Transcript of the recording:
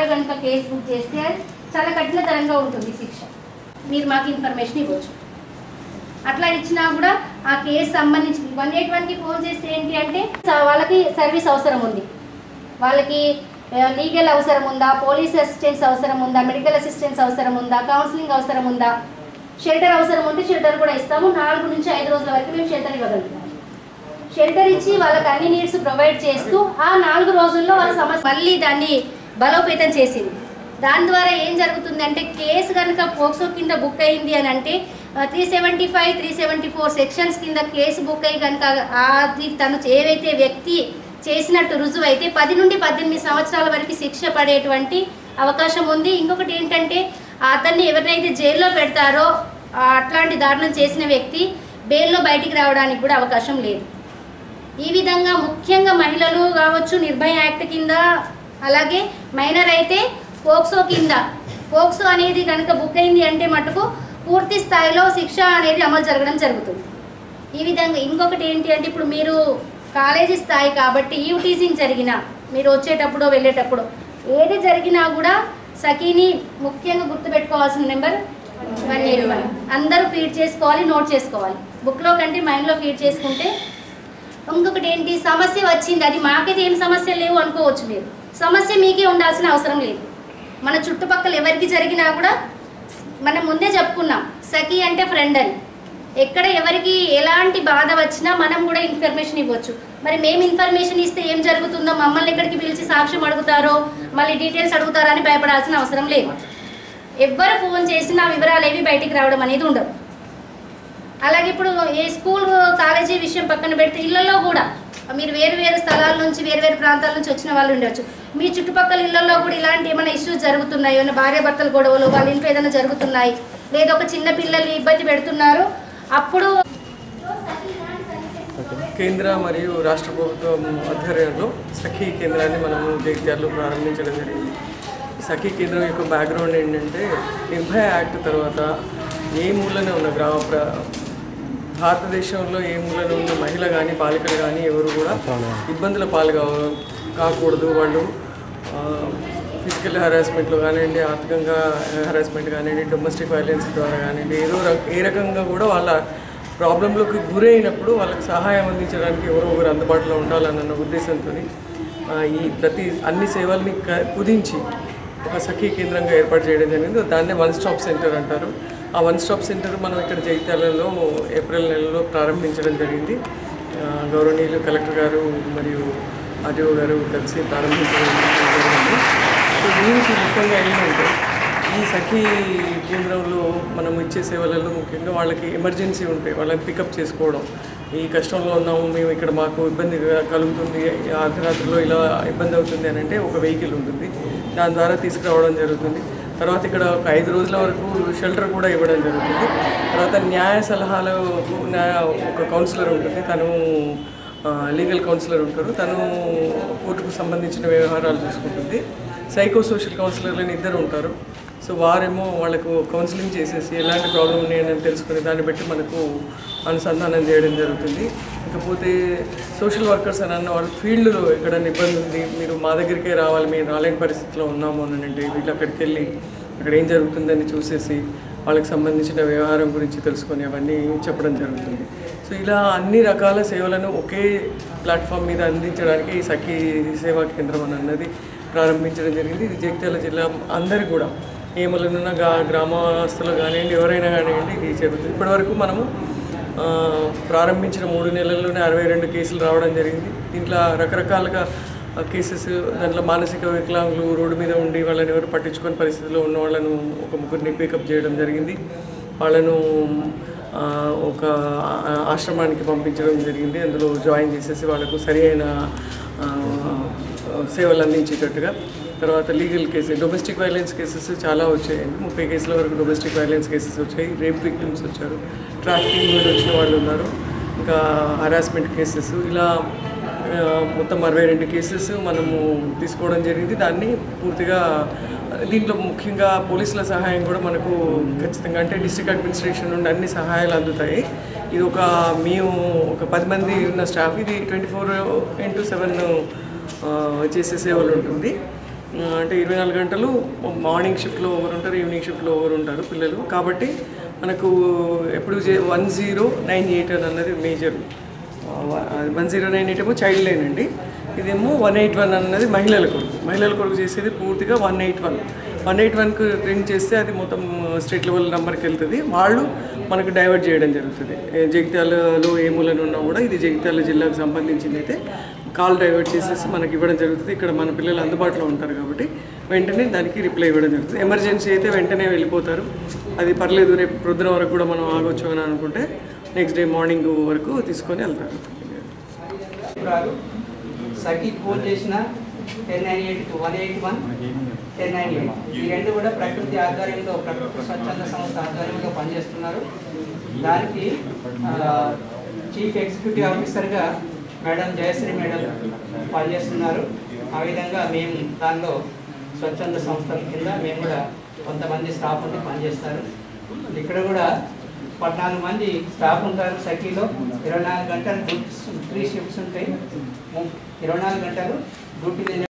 ద్వారా కనుక case book చేస్తే చాలా కఠినతరంగా ఉంటుంది శిక్ష మీరు మాకు ఇన్ఫర్మేషన్ ఇవ్వచ్చు అట్లా ఇచ్చినా కూడా ఆ కేసు సంబంధించి వన్ ఎయిట్ వన్కి ఫోన్ చేస్తే ఏంటి అంటే స- వాళ్ళకి సర్వీస్ అవసరం ఉంది వాళ్ళకి లీగల్ అవసరం ఉందా పోలీస్ అసిస్టెన్స్ అవసరం ఉందా మెడికల్ అసిస్టెన్స్ అవసరం ఉందా కౌన్సిలింగ్ అవసరం ఉందా షెల్టర్ అవసరం ఉంటే షెల్టర్ కూడా ఇస్తాము నాలుగు నుంచి ఐదు రోజుల వరకు మేము షెల్టర్ ఇవ్వగలుగుతాం షెల్టర్ ఇచ్చి వాళ్ళకి అన్ని నీడ్స్ ప్రొవైడ్ చేస్తూ ఆ నాలుగు రోజుల్లో వాళ్ళ సమస్య మళ్ళీ దాన్ని బలోపేతం చేసింది దాని ద్వారా ఏం జరుగుతుంది అంటే కేసు కనుక పోక్సో కింద బుక్ అయింది అని అంటే three seventy five three seventy four sections కింద కేసు బుక్ అయ్యి కనుక అది తను ఏవైతే వ్యక్తి చేసినట్టు రుజువు అయితే పది నుండి పద్దెనిమిది సంవత్సరాల వరకు శిక్ష పడేటువంటి అవకాశం ఉంది ఇంకొకటి ఏంటంటే అతన్ని ఎవరినైతే జైల్లో పెడతారో ఆ అట్లాంటి దారుణం చేసిన వ్యక్తి బెయిల్లో బయటికి రావడానికి కూడా అవకాశం లేదు ఈ విధంగా ముఖ్యంగా మహిళలు కావచ్చు నిర్భయ యాక్ట్ కింద అలాగే మైనర్ అయితే పోక్సో కింద పోక్సో అనేది కనుక బుక్ అయింది అంటే మటుకు పూర్తి స్థాయిలో శిక్ష అనేది అమలు జరగడం జరుగుతుంది ఈ విధంగా ఇంకొకటి ఏంటి అంటే ఇప్పుడు మీరు కాలేజీ స్థాయి కాబట్టి ఈవ్ టీచింగ్ జరిగినా మీరు వచ్చేటప్పుడు వెళ్ళేటప్పుడు ఏది జరిగినా కూడా సఖీని ముఖ్యంగా గుర్తుపెట్టుకోవాల్సిన నెంబర్ వన్ ఎయిట్ వన్ అందరూ ఫీడ్ చేసుకోవాలి నోట్ చేసుకోవాలి బుక్లో కంటే మైండ్లో ఫీడ్ చేసుకుంటే ఇంకొకటి ఏంటి సమస్య వచ్చింది అది మాకైతే ఏం సమస్య లేవు అనుకోవచ్చు మీరు సమస్య మీకే ఉండాల్సిన అవసరం లేదు మన చుట్టుపక్కల ఎవరికి జరిగినా కూడా మనం ముందే చెప్పుకున్నాం సఖీ అంటే ఫ్రెండ్ అని ఎక్కడ ఎవరికి ఎలాంటి బాధ వచ్చినా మనం కూడా ఇన్ఫర్మేషన్ ఇవ్వచ్చు మరి మేము ఇన్ఫర్మేషన్ ఇస్తే ఏం జరుగుతుందో మమ్మల్ని ఎక్కడికి పిలిచి సాక్ష్యం అడుగుతారో మళ్ళీ డీటెయిల్స్ అడుగుతారో అని భయపడాల్సిన అవసరం లేదు ఎవ్వరు ఫోన్ చేసినా వివరాలు ఏవి బయటికి రావడం అనేది ఉండదు అలాగే ఇప్పుడు ఏ స్కూల్ కాలేజీ విషయం పక్కన పెడితే ఇళ్లలో కూడా మీరు వేరు వేరు స్థలాల నుంచి వేరు వేరు ప్రాంతాల నుంచి వచ్చిన వాళ్ళు ఉండొచ్చు మీ చుట్టుపక్కల ఇళ్లలో కూడా ఇలాంటి ఏమైనా ఇష్యూస్ జరుగుతున్నాయి ఏమైనా భార్య భర్తల గొడవలు వాళ్ళ ఇంట్లో ఏదైనా జరుగుతున్నాయి లేదా ఒక చిన్న పిల్లల్ని ఇబ్బంది పెడుతున్నారు అప్పుడు కేంద్ర మరియు రాష్ట్ర ప్రభుత్వం ఆధ్వర్యంలో సఖీ కేంద్రాన్ని మనము జగిత్యాలలో ప్రారంభించడం జరిగింది ఈ సఖీ కేంద్రం యొక్క బ్యాక్గ్రౌండ్ ఏంటంటే నిర్భయ యాక్ట్ తర్వాత ఏ మూలన ఉన్న గ్రామ ప్ర భారతదేశంలో ఏ మూలన ఉన్న మహిళ కానీ బాలికలు కానీ ఎవరు కూడా ఇబ్బందుల పాలు కావ- కాకూడదు వాళ్ళు ఫిజికల్ హెరాస్మెంట్లో కానివ్వండి ఆర్థికంగా హెరాస్మెంట్ కానివ్వండి డొమెస్టిక్ వైలెన్స్ ద్వారా కానివ్వండి ఏదో రక- ఏ రకంగా కూడా వాళ్ళ ప్రాబ్లంలోకి గురైనప్పుడు వాళ్ళకి సహాయం అందించడానికి ఎవరో ఒకరు అందుబాటులో ఉండాలన్న ఉద్దేశంతో ఈ ప్రతి అన్ని సేవల్ని క- కుదించి ఒక సఖీ కేంద్రంగా ఏర్పాటు చేయడం జరిగింది దాన్నే వన్ స్టాప్ సెంటర్ అంటారు ఆ వన్ స్టాప్ సెంటర్ మనం ఇక్కడ జగిత్యాలలో ఏప్రిల్ నెలలో ప్రారంభించడం జరిగింది ఆ, గౌరవనీయులు కలెక్టర్ గారు మరియు ఆర్డీఓ గారు కలిసి ప్రారంభించడం జరిగింది సో దీనికి ముఖ్యంగా ఏంటంటే ఈ సఖీ కేంద్రంలో మనం ఇచ్చే సేవలలో ముఖ్యంగా వాళ్ళకి ఎమర్జెన్సీ ఉంటాయి వాళ్ళని పికప్ చేసుకోవడం ఈ కష్టంలో ఉన్నాము మేము ఇక్కడ మాకు ఇబ్బంది కలుగుతుంది ఈ అర్ధరాత్రిలో ఇలా ఇబ్బంది అవుతుంది అని అంటే ఒక వెహికల్ ఉంటుంది దాని ద్వారా తీసుకురావడం జరుగుతుంది తర్వాత ఇక్కడ ఒక ఐదు రోజుల వరకు షెల్టర్ కూడా ఇవ్వడం జరుగుతుంది తర్వాత న్యాయ సలహాలు న్యాయ ఒక కౌన్సిలర్ ఉంటుంది తను లీగల్ కౌన్సిలర్ ఉంటారు తను కోర్టుకు సంబంధించిన వ్యవహారాలు చూసుకుంటుంది సైకో సోషల్ కౌన్సిలర్లు ఇద్దరు ఉంటారు సో వారేమో వాళ్ళకు కౌన్సిలింగ్ చేసేసి ఎలాంటి ప్రాబ్లం ఉన్నాయని తెలుసుకుని దాన్ని బట్టి మనకు అనుసంధానం చేయడం జరుగుతుంది ఇకపోతే సోషల్ వర్కర్స్ అని అన్న వాళ్ళు ఫీల్డ్లో ఎక్కడైనా ఇబ్బంది ఉంది మీరు మా దగ్గరికే రావాలి మేము రాలేని పరిస్థితిలో ఉన్నాము అని అంటే వీళ్ళు అక్కడికి వెళ్ళి అక్కడ ఏం జరుగుతుందని చూసేసి వాళ్ళకి సంబంధించిన వ్యవహారం గురించి తెలుసుకొని అవన్నీ చెప్పడం జరుగుతుంది సో ఇలా అన్ని రకాల సేవలను ఒకే ప్లాట్ఫామ్ మీద అందించడానికి ఈ సఖీ సేవా కేంద్రం అని అన్నది ప్రారంభించడం జరిగింది ఇది జగిత్యాల జిల్లా అందరికీ కూడా ఏమలనున్న గా గ్రామస్తులు కానివ్వండి ఎవరైనా కానివ్వండి ఇది జరుగుతుంది ఇప్పటివరకు మనము ఆ, ప్రారంభించిన మూడు నెలల్లోనే అరవై రెండు కేసులు రావడం జరిగింది దీంట్లో రకరకాలుగా కేసెస్ దాంట్లో మానసిక వికలాంగులు రోడ్డు మీద ఉండి వాళ్ళని ఎవరు పట్టించుకొని పరిస్థితిలో ఉన్న వాళ్ళను ఒక ముగ్గురిని పికప్ చేయడం జరిగింది వాళ్ళను ఆ, ఒక ఆ- ఆశ్రమానికి పంపించడం జరిగింది అందులో జాయిన్ చేసేసి వాళ్ళకు సరి అయిన ఆ, సేవలు అందించేటట్టుగా తర్వాత legal cases domestic violence cases చాలా వచ్చాయండి ముప్పై కేసుల వరకు డొమెస్టిక్ వైలెన్స్ కేసెస్ వచ్చాయి రేప్ విక్టిమ్స్ వచ్చారు ట్రాఫికింగ్ మీద వచ్చిన వాళ్ళు ఉన్నారు ఇంకా హరాస్మెంట్ కేసెస్ ఇలా ఆ, మొత్తం అరవై రెండు కేసెస్ మనము తీసుకోవడం జరిగింది దాన్ని పూర్తిగా దీంట్లో ముఖ్యంగా పోలీసుల సహాయం కూడా మనకు ఖచ్చితంగా అంటే డిస్ట్రిక్ట్ అడ్మినిస్ట్రేషన్ నుండి అన్ని సహాయాలు అందుతాయి ఇది ఒక మేము ఒక పది మంది ఉన్న స్టాఫ్ ఇది ట్వంటీ ఫోర్ ఇంటూ సెవెన్ చేసే సేవలు ఉంటుంది ఆ, అంటే ఇరవై నాలుగు గంటలు మార్నింగ్ షిఫ్ట్లో ఒకరు ఉంటారు ఈవినింగ్ షిఫ్ట్లో ఒకరు ఉంటారు పిల్లలు కాబట్టి మనకు ఎప్పుడు వన్ జీరో నైన్ ఎయిట్ అని అన్నది major one zero nine eight ఏమో చైల్డ్ లైన్ అండి ఇదేమో వన్ ఎయిట్ వన్ అన్నది మహిళల కొరకు మహిళల కొరకు చేసేది పూర్తిగా one eight one one eight వన్కు రింగ్ చేస్తే అది మొత్తం స్టేట్ లెవెల్ నెంబర్కి వెళ్తుంది వాళ్ళు మనకు డైవర్ట్ చేయడం జరుగుతుంది ఏ జగిత్యాలలో ఏ మూలన ఉన్నా కూడా ఇది జగిత్యాల జిల్లాకు సంబంధించింది అయితే కాల్ డైవర్ట్ చేసేసి మనకి ఇవ్వడం జరుగుతుంది ఇక్కడ మన పిల్లలు అందుబాటులో ఉంటారు కాబట్టి వెంటనే దానికి రిప్లై ఇవ్వడం జరుగుతుంది ఎమర్జెన్సీ అయితే వెంటనే వెళ్ళిపోతారు అది పర్లేదు రేపు ప్రొద్దున వరకు కూడా మనం ఆగొచ్చు అని అనుకుంటే నెక్స్ట్ డే మార్నింగ్ వరకు తీసుకొని వెళ్తారు రాదు సఖీ ఫోన్ చేసిన ten nine eight one eight one ten nine eight ఈ రెండు కూడా ప్రకృతి ఆధ్వర్యంలో ప్రకృతి స్వచ్ఛంద సంస్థ ఆధ్వర్యంలో పనిచేస్తున్నారు దానికి ఆ, చీఫ్ ఎగ్జిక్యూటివ్ ఆఫీసర్గా మేడం జయశ్రీ మేడం పనిచేస్తున్నారు ఆ విధంగా మేము దానిలో స్వచ్ఛంద సంస్థల కింద మేము కూడా కొంతమంది స్టాఫ్ ఉండి పనిచేస్తారు ఇక్కడ కూడా పద్నాలుగు మంది స్టాఫ్ ఉంటారు సఖీలో ఇరవై నాలుగు గంటలు డ్యూటీస్ త్రీ షిఫ్ట్స్ ఉంటాయి ము- ఇరవై నాలుగు గంటలు డ్యూటీ